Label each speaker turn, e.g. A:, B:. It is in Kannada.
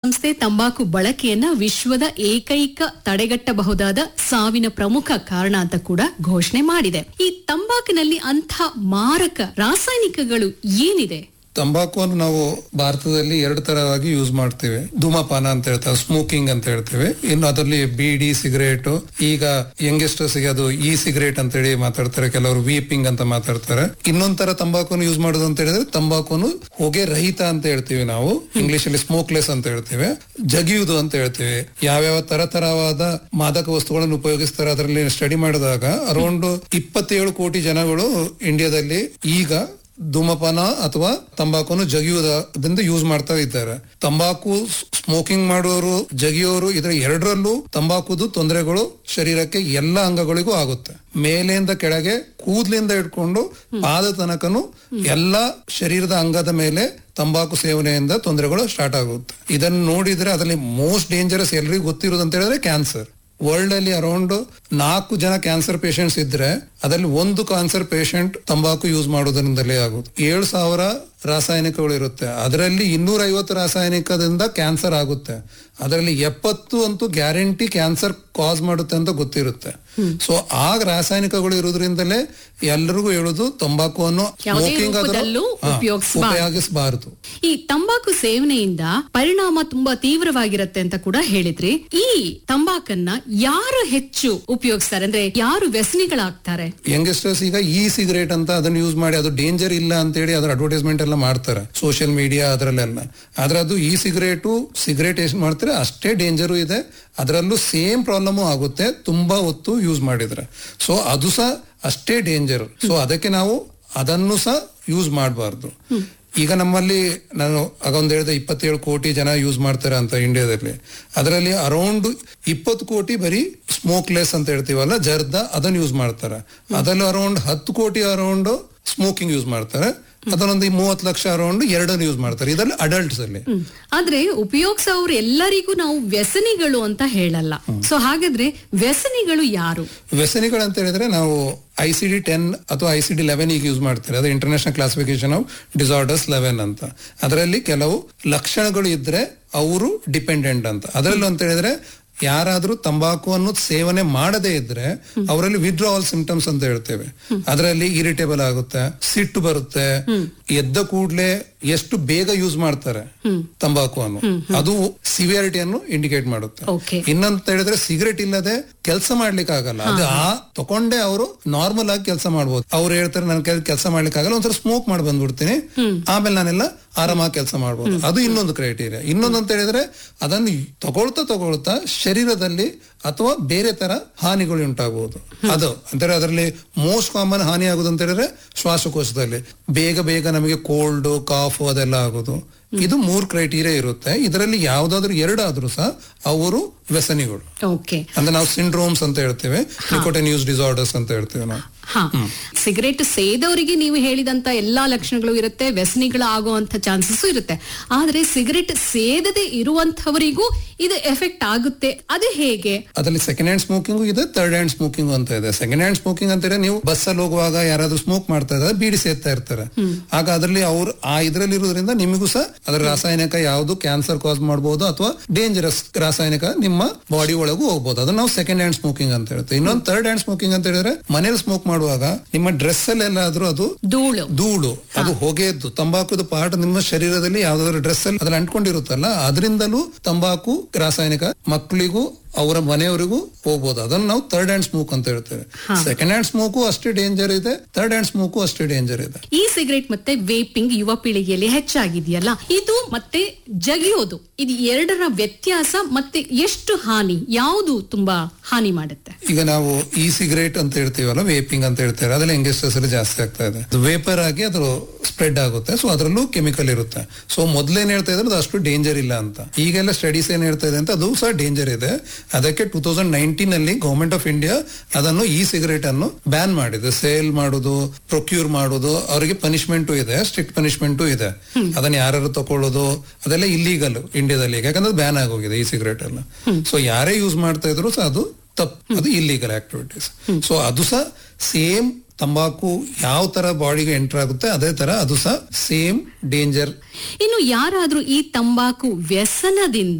A: ಸಂಸ್ಥೆ ತಂಬಾಕು ಬಳಕೆಯನ್ನ ವಿಶ್ವದ ಏಕೈಕ ತಡೆಗಟ್ಟಬಹುದಾದ ಸಾವಿನ ಪ್ರಮುಖ ಕಾರಣ ಅಂತ ಕೂಡ ಘೋಷಣೆ ಮಾಡಿದೆ ಈ ತಂಬಾಕಿನಲ್ಲಿ ಅಂಥ ಮಾರಕ ರಾಸಾಯನಿಕಗಳು ಏನಿದೆ
B: ತಂಬಾಕುವನ್ನು ನಾವು ಭಾರತದಲ್ಲಿ ಎರಡು ತರವಾಗಿ ಯೂಸ್ ಮಾಡ್ತೇವೆ ಧೂಮಪಾನ ಅಂತ ಹೇಳ್ತಾರೆ ಸ್ಮೋಕಿಂಗ್ ಅಂತ ಹೇಳ್ತೇವೆ ಇನ್ನು ಅದರಲ್ಲಿ ಬೀಡಿ ಸಿಗರೇಟ್ ಈಗ ಯಂಗೆಸ್ಟರ್ಸ್ ಗೆ ಅದು ಇ ಸಿಗರೇಟ್ ಅಂತ ಹೇಳಿ ಮಾತಾಡ್ತಾರೆ ಕೆಲವರು ವೀಪಿಂಗ್ ಅಂತ ಮಾತಾಡ್ತಾರೆ ಇನ್ನೊಂದ್ ತರ ತಂಬಾಕುವನ್ನು ಯೂಸ್ ಮಾಡೋದು ಅಂತ ಹೇಳಿದ್ರೆ ತಂಬಾಕುವನ್ನು ಹೊಗೆ ರಹಿತ ಅಂತ ಹೇಳ್ತೀವಿ ನಾವು ಇಂಗ್ಲಿಷ್ ಅಲ್ಲಿ ಸ್ಮೋಕ್ಲೆಸ್ ಅಂತ ಹೇಳ್ತೇವೆ ಜಗಿಯುವುದು ಅಂತ ಹೇಳ್ತೇವೆ ಯಾವ್ಯಾವ ತರ ತರವಾದ ಮಾದಕ ವಸ್ತುಗಳನ್ನು ಉಪಯೋಗಿಸ್ತಾರೆ ಅದರಲ್ಲಿ ಸ್ಟಡಿ ಮಾಡಿದಾಗ ಅರೌಂಡ್ ಇಪ್ಪತ್ತೇಳು ಕೋಟಿ ಜನಗಳು ಇಂಡಿಯಾದಲ್ಲಿ ಈಗ ಧೂಮಪಾನ ಅಥವಾ ತಂಬಾಕುವನ್ನು ಜಗಿಯುವುದರಿಂದ ಯೂಸ್ ಮಾಡ್ತಾ ಇದ್ದಾರೆ ತಂಬಾಕು ಸ್ಮೋಕಿಂಗ್ ಮಾಡುವವರು ಜಗಿಯೋರು ಇದರ ಎರಡರಲ್ಲೂ ತಂಬಾಕುದು ತೊಂದರೆಗಳು ಶರೀರಕ್ಕೆ ಎಲ್ಲ ಅಂಗಗಳಿಗೂ ಆಗುತ್ತೆ ಮೇಲಿಂದ ಕೆಳಗೆ ಕೂದಲಿಂದ ಇಟ್ಕೊಂಡು ಪಾದ ತನಕನು ಎಲ್ಲ ಶರೀರದ ಅಂಗದ ಮೇಲೆ ತಂಬಾಕು ಸೇವನೆಯಿಂದ ತೊಂದರೆಗಳು ಸ್ಟಾರ್ಟ್ ಆಗುತ್ತೆ ಇದನ್ನು ನೋಡಿದ್ರೆ ಅದರಲ್ಲಿ ಮೋಸ್ಟ್ ಡೇಂಜರಸ್ ಎಲ್ರಿಗೂ ಗೊತ್ತಿರೋದು ಅಂತ ಹೇಳಿದ್ರೆ ಕ್ಯಾನ್ಸರ್ ವರ್ಲ್ಡ್ ಅಲ್ಲಿ ಅರೌಂಡ್ ನಾಲ್ಕು ಜನ ಕ್ಯಾನ್ಸರ್ ಪೇಷಂಟ್ಸ್ ಇದ್ರೆ ಅದರಲ್ಲಿ ಒಂದು ಕ್ಯಾನ್ಸರ್ ಪೇಷಂಟ್ ತಂಬಾಕು ಯೂಸ್ ಮಾಡೋದ್ರಿಂದಲೇ ಆಗುತ್ತೆ ಏಳು ಸಾವಿರ ರಾಸಾಯನಿಕಗಳು ಇರುತ್ತೆ ಅದರಲ್ಲಿ ಇನ್ನೂರ ಐವತ್ತು ರಾಸಾಯನಿಕದಿಂದ ಕ್ಯಾನ್ಸರ್ ಆಗುತ್ತೆ ಅದರಲ್ಲಿ ಎಪ್ಪತ್ತು ಅಂತೂ ಗ್ಯಾರಂಟಿ ಕ್ಯಾನ್ಸರ್ ಕಾಸ್ ಮಾಡುತ್ತೆ ಅಂತ ಗೊತ್ತಿರುತ್ತೆ ಸೊ ಆ ರಾಸಾಯನಿಕಗಳು ಇರೋದ್ರಿಂದಲೇ ಎಲ್ರಿಗೂ ಹೇಳುದು ತಂಬಾಕುವನ್ನು
A: ಯಾವುದೇ
B: ಸ್ಮೋಕಿಂಗ್
A: ರೂಪದಲ್ಲೂ ಉಪಯೋಗಿಸ್ಬಾರ್ದು.
B: ಉಪಯೋಗಿಸಬಾರದು
A: ಈ ತಂಬಾಕು ಸೇವನೆಯಿಂದ ಪರಿಣಾಮ ತುಂಬಾ ತೀವ್ರವಾಗಿರುತ್ತೆ ಅಂತ ಕೂಡ ಹೇಳಿದ್ರಿ ಈ ತಂಬಾಕನ್ನ ಯಾರು ಹೆಚ್ಚು ಉಪಯೋಗಿಸ್ತಾರೆ ಅಂದ್ರೆ ಯಾರು ವ್ಯಸನಿಗಳಾಗ್ತಾರೆ
B: ಯಂಗ್ಸ್ಟರ್ಸ್ ಈಗ ಇ ಸಿಗರೇಟ್ ಅಂತ ಅದನ್ನ ಯೂಸ್ ಮಾಡಿ ಅದು ಡೇಂಜರ್ ಇಲ್ಲ ಅಂತ ಹೇಳಿ ಅದ್ರ ಅಡ್ವರ್ಟೈಸ್ಮೆಂಟ್ ಎಲ್ಲ ಮಾಡ್ತಾರೆ ಸೋಷಿಯಲ್ ಮೀಡಿಯಾ ಅದರಲ್ಲೆಲ್ಲ ಆದ್ರೆ ಅದು ಇ ಸಿಗರೇಟು ಸಿಗರೇಟ್ ಎಷ್ಟು ಮಾಡ್ತಾರೆ ಅಷ್ಟೇ ಡೇಂಜರು ಇದೆ ಅದರಲ್ಲೂ ಸೇಮ್ ಪ್ರಾಬ್ಲಮ್ ಆಗುತ್ತೆ ತುಂಬಾ ಹೊತ್ತು ಯೂಸ್ ಮಾಡಿದ್ರೆ ಸೊ ಅದು ಸಹ ಅಷ್ಟೇ ಡೇಂಜರ್ ಸೊ ಅದಕ್ಕೆ ನಾವು ಅದನ್ನು ಸಹ ಯೂಸ್ ಮಾಡಬಾರ್ದು ಈಗ ನಮ್ಮಲ್ಲಿ ನಾನು ಆಗ ಒಂದ್ ಹೇಳಿದೆ ಇಪ್ಪತ್ತೇಳು ಕೋಟಿ ಜನ ಯೂಸ್ ಮಾಡ್ತಾರೆ ಅಂತ ಇಂಡಿಯಾದಲ್ಲಿ ಅದರಲ್ಲಿ ಅರೌಂಡ್ ಇಪ್ಪತ್ತು ಕೋಟಿ ಬರೀ ಸ್ಮೋಕ್ಲೆಸ್ ಅಂತ ಹೇಳ್ತೀವಲ್ಲ ಜರ್ದ ಅದನ್ನ ಯೂಸ್ ಮಾಡ್ತಾರೆ ಅದರಲ್ಲಿ ಅರೌಂಡ್ ಹತ್ತು ಕೋಟಿ ಅರೌಂಡ್ ಸ್ಮೋಕಿಂಗ್ ಯೂಸ್ ಮಾಡ್ತಾರೆ ಅದನ್ನೊಂದು ಮೂವತ್ತು ಲಕ್ಷ ಅರೌಂಡ್ ಎರಡನ್ನು ಯೂಸ್ ಮಾಡ್ತಾರೆ ಇದರಲ್ಲಿ ಅಡಲ್ಟ್ಸ್ ಅಲ್ಲಿ
A: ಹ್ಮ್. ಆದ್ರೆ ಉಪಯೋಗಿಸೋರು ಎಲ್ಲರಿಗೂ ನಾವು ವ್ಯಸನಿಗಳು ಅಂತ ಹೇಳಲ್ಲ ಸೊ ಹಾಗಾದ್ರೆ ವ್ಯಸನಿಗಳು ಯಾರು
B: ವ್ಯಸನಿಗಳು ಅಂತ ಹೇಳಿದ್ರೆ ನಾವು ಐ ಸಿ ಡಿ ಟೆನ್ ಅಥವಾ ಐ ಸಿ ಡಿ ಲೆವೆನ್ ಈಗ ಯೂಸ್ ಮಾಡ್ತಾರೆ ಅದು international classification of disorders eleven ಅಂತ ಅದರಲ್ಲಿ ಕೆಲವು ಲಕ್ಷಣಗಳು ಇದ್ರೆ ಅವರು ಡಿಪೆಂಡೆಂಟ್ ಅಂತ ಅದರಲ್ಲಿ ಅಂತ ಹೇಳಿದ್ರೆ ಯಾರಾದ್ರೂ ತಂಬಾಕುವನ್ನು ಸೇವನೆ ಮಾಡದೇ ಇದ್ರೆ ಅವರಲ್ಲಿ ವಿಡ್ರಾವಲ್ ಸಿಂಪ್ಟಮ್ಸ್ ಅಂತ ಹೇಳ್ತೇವೆ ಅದರಲ್ಲಿ ಇರಿಟೇಬಲ್ ಆಗುತ್ತೆ ಸಿಟ್ಟು ಬರುತ್ತೆ ಎದ್ದ ಕೂಡ್ಲೆ ಎಷ್ಟು ಬೇಗ ಯೂಸ್ ಮಾಡ್ತಾರೆ ತಂಬಾಕುವನ್ನು ಅದು ಸಿವಿಯಾರಿಟಿಯನ್ನು ಇಂಡಿಕೇಟ್ ಮಾಡುತ್ತೆ
A: ಓಕೆ
B: ಇನ್ನಂತ ಹೇಳಿದ್ರೆ ಸಿಗರೇಟ್ ಇಲ್ಲದೆ ಕೆಲಸ ಮಾಡ್ಲಿಕ್ಕೆ ಆಗಲ್ಲ ಅದು ಆ ತಕೊಂಡೇ ಅವರು ನಾರ್ಮಲ್ ಆಗಿ ಕೆಲಸ ಮಾಡ್ಬೋದು ಅವ್ರು ಹೇಳ್ತಾರೆ ನನ್ ಕೆಲಸ ಮಾಡ್ಲಿಕ್ಕೆ ಆಗಲ್ಲ ಒಂದ್ಸಲ ಸ್ಮೋಕ್ ಮಾಡಿ ಬಂದ್ಬಿಡ್ತೀನಿ ಆಮೇಲೆ ನಾನೆಲ್ಲ ಆರಾಮಾಗಿ ಕೆಲಸ ಮಾಡ್ಬೋದು ಅದು ಇನ್ನೊಂದು ಕ್ರೈಟೀರಿಯಾ ಇನ್ನೊಂದು ಅಂತ ಹೇಳಿದ್ರೆ ಅದನ್ನು ತಗೊಳ್ತಾ ತಗೊಳ್ತಾ ಶರೀರದಲ್ಲಿ ಅಥವಾ ಬೇರೆ ತರ ಹಾನಿಗಳು ಉಂಟಾಗಬಹುದು ಅದು ಅಂದ್ರೆ ಅದರಲ್ಲಿ ಮೋಸ್ಟ್ ಕಾಮನ್ ಹಾನಿ ಆಗುದು ಅಂತ ಹೇಳಿದ್ರೆ ಶ್ವಾಸಕೋಶದಲ್ಲಿ ಬೇಗ ಬೇಗ ನಮಗೆ ಕೋಲ್ಡ್ ಕಾಫ್ ಅದೆಲ್ಲ ಆಗೋದು ಇದು ಮೂರ್ ಕ್ರೈಟೀರಿಯಾ ಇರುತ್ತೆ ಇದರಲ್ಲಿ ಯಾವ್ದಾದ್ರು ಎರಡಾದ್ರೂ ಸಹ ಅವರು ವ್ಯಸನಿಗಳು
A: ಓಕೆ
B: ಅಂದ್ರೆ ನಾವು ಸಿಂಡ್ರೋಮ್ಸ್ ಅಂತ ಹೇಳ್ತೇವೆ ನಿಕೋಟಿನ್ ಯೂಸ್ ಡಿಸಾರ್ಡರ್ಸ್ ಅಂತ ಹೇಳ್ತೇವೆ ನಾವು
A: ಹಾ ಸಿಗರೇಟ್ ಸೇದವರಿಗೆ ನೀವು ಹೇಳಿದಂತ ಎಲ್ಲಾ ಲಕ್ಷಣಗಳು ಇರುತ್ತೆ ವ್ಯಸನಿಗಳು ಆಗುವಂತ ಚಾನ್ಸಸ್ ಇರುತ್ತೆ ಆದ್ರೆ ಸಿಗರೇಟ್ ಸೇದದೆ ಇರುವಂತವರಿಗೂ ಇದು ಎಫೆಕ್ಟ್ ಆಗುತ್ತೆ ಅದು ಹೇಗೆ
B: ಅದರಲ್ಲಿ ಸೆಕೆಂಡ್ ಹ್ಯಾಂಡ್ ಸ್ಮೋಕಿಂಗ್ ಇದೆ ಥರ್ಡ್ ಹ್ಯಾಂಡ್ ಸ್ಮೋಕಿಂಗ್ ಅಂತ ಇದೆ ಸೆಕೆಂಡ್ ಹ್ಯಾಂಡ್ ಸ್ಮೋಕಿಂಗ್ ಅಂತ ಹೇಳಿದ್ರೆ ನೀವು ಬಸ್ ಅಲ್ಲಿ ಹೋಗುವಾಗ ಯಾರಾದ್ರೂ ಸ್ಮೋಕ್ ಮಾಡ್ತಾ ಇದ್ದಾರೆ ಬೀಡಿ ಸೇರ್ತಾ ಇರ್ತಾರೆ ಆಗ ಅದರಲ್ಲಿ ಅವ್ರು ಆ ಇದ್ರಲ್ಲಿ ಇರೋದ್ರಿಂದ ನಿಮಗೂ ಸಹ ಅದರ ರಾಸಾಯನಿಕ ಯಾವುದು ಕ್ಯಾನ್ಸರ್ ಕಾಸ್ ಮಾಡಬಹುದು ಅಥವಾ ಡೇಂಜರಸ್ ರಾಸಾಯನಿಕ ನಿಮ್ಮ ಬಾಡಿ ಒಳಗೂ ಹೋಗ್ಬೋದು ಅದನ್ನ ನಾವು ಸೆಕೆಂಡ್ ಹ್ಯಾಂಡ್ ಸ್ಮೋಕಿಂಗ್ ಅಂತ ಹೇಳ್ತೇವೆ ಇನ್ನೊಂದು ಥರ್ಡ್ ಹ್ಯಾಂಡ್ ಸ್ಮೋಕಿಂಗ್ ಅಂತ ಹೇಳಿದ್ರೆ ಮನೇಲಿ ಸ್ಮೋಕ್ ಮಾಡುವಾಗ ನಿಮ್ಮ ಡ್ರೆಸ್ ಅಲ್ಲಿ ಎಲ್ಲಾದ್ರೂ ಅದು
A: ಧೂಳು
B: ಧೂಳು ಅದು ಹೊಗೆದ್ದು ತಂಬಾಕುದ ಪಾರ್ಟ್ ನಿಮ್ಮ ಶರೀರದಲ್ಲಿ ಯಾವ್ದಾದ್ರು ಡ್ರೆಸ್ ಅಲ್ಲಿ ಅದ್ರಲ್ಲಿ ಅಂಟ್ಕೊಂಡಿರುತ್ತಲ್ಲ ಅದರಿಂದಲೂ ತಂಬಾಕು ರಾಸಾಯನಿಕ ಮಕ್ಕಳಿಗೂ ಅವರ ಮನೆಯವರಿಗೂ ಹೋಗ್ಬೋದು ಅದನ್ನ ನಾವು ಥರ್ಡ್ ಹ್ಯಾಂಡ್ ಸ್ಮೋಕ್ ಅಂತ ಹೇಳ್ತೇವೆ ಸೆಕೆಂಡ್ ಹ್ಯಾಂಡ್ ಸ್ಮೋಕು ಅಷ್ಟೇ ಡೇಂಜರ್ ಇದೆ ಥರ್ಡ್ ಹ್ಯಾಂಡ್ ಸ್ಮೋಕು ಅಷ್ಟೇ ಡೇಂಜರ್ ಇದೆ
A: ಈ ಸಿಗರೇಟ್ ಮತ್ತೆ ವೇಪಿಂಗ್ ಯುವ ಪೀಳಿಗೆಯಲ್ಲಿ ಹೆಚ್ಚಾಗಿದೆಯಲ್ಲ ಇದು ಮತ್ತೆ ಜಗಿಯೋದು ಇದು ಎರಡರ ವ್ಯತ್ಯಾಸ ಮತ್ತೆ ಎಷ್ಟು ಹಾನಿ ಯಾವುದು ತುಂಬಾ ಹಾನಿ ಮಾಡುತ್ತೆ
B: ಈಗ ನಾವು ಈ ಸಿಗರೇಟ್ ಅಂತ ಹೇಳ್ತೀವಲ್ಲ ವೇಪಿಂಗ್ ಅಂತ ಹೇಳ್ತಾರೆ ಅದ್ರಲ್ಲಿ ಯಂಗೆಸ್ಟರ್ಸ್ ಅಲ್ಲಿ ಜಾಸ್ತಿ ಆಗ್ತಾ ಇದೆ ವೇಪರ್ ಆಗಿ ಅದು ಸ್ಪ್ರೆಡ್ ಆಗುತ್ತೆ ಸೊ ಅದರಲ್ಲೂ ಕೆಮಿಕಲ್ ಇರುತ್ತೆ ಸೊ ಮೊದ್ಲೇನ್ ಹೇಳ್ತಾ ಇದ್ರೆ ಅದು ಅಷ್ಟು ಡೇಂಜರ್ ಇಲ್ಲ ಅಂತ ಈಗೆಲ್ಲ ಸ್ಟಡೀಸ್ ಏನ್ ಹೇಳ್ತಾ ಇದೆ ಅಂತ ಅದು ಸಹ ಡೇಂಜರ್ ಇದೆ ಅದಕ್ಕೆ ಟೂ ತೌಸಂಡ್ ನೈನ್ಟೀನ್ ಅಲ್ಲಿ ಗವರ್ಮೆಂಟ್ ಆಫ್ ಇಂಡಿಯಾ ಅದನ್ನು ಈ ಸಿಗರೇಟ್ ಅನ್ನು ಬ್ಯಾನ್ ಮಾಡಿದೆ ಸೇಲ್ ಮಾಡುದು ಪ್ರೊಕ್ಯೂರ್ ಮಾಡುದು ಅವರಿಗೆ ಪನಿಷ್ಮೆಂಟ್ ಇದೆ ಸ್ಟ್ರಿಕ್ಟ್ ಪನಿಷ್ಮೆಂಟ್ ಇದೆ ಅದನ್ನ ಯಾರು ತಕೊಳ್ಳೋದು ಅದೆಲ್ಲ ಇಲ್ಲೀಗಲ್ ಇಂಡಿಯಾದಲ್ಲಿ ಈಗ ಯಾಕಂದ್ರೆ ಬ್ಯಾನ್ ಆಗೋಗಿದೆ ಈ ಸಿಗರೇಟ್ ಎಲ್ಲ ಸೊ ಯಾರೇ ಯೂಸ್ ಮಾಡ್ತಾ ಇದ್ರು ಸಹ ಅದು ತಪ್ಪು ಅದು ಇಲ್ಲೀಗಲ್ ಆಕ್ಟಿವಿಟೀಸ್ ಸೊ ಅದು ಸಹ ಸೇಮ್ ತಂಬಾಕು ಯಾವ ತರ ಬಾಡಿಗೆ ಎಂಟರ್ ಆಗುತ್ತೆ ಅದೇ ತರ ಅದು ಸಹ ಸೇಮ್ ಡೇಂಜರ್
A: ಇನ್ನು ಯಾರಾದ್ರೂ ಈ ತಂಬಾಕು ವ್ಯಸನದಿಂದ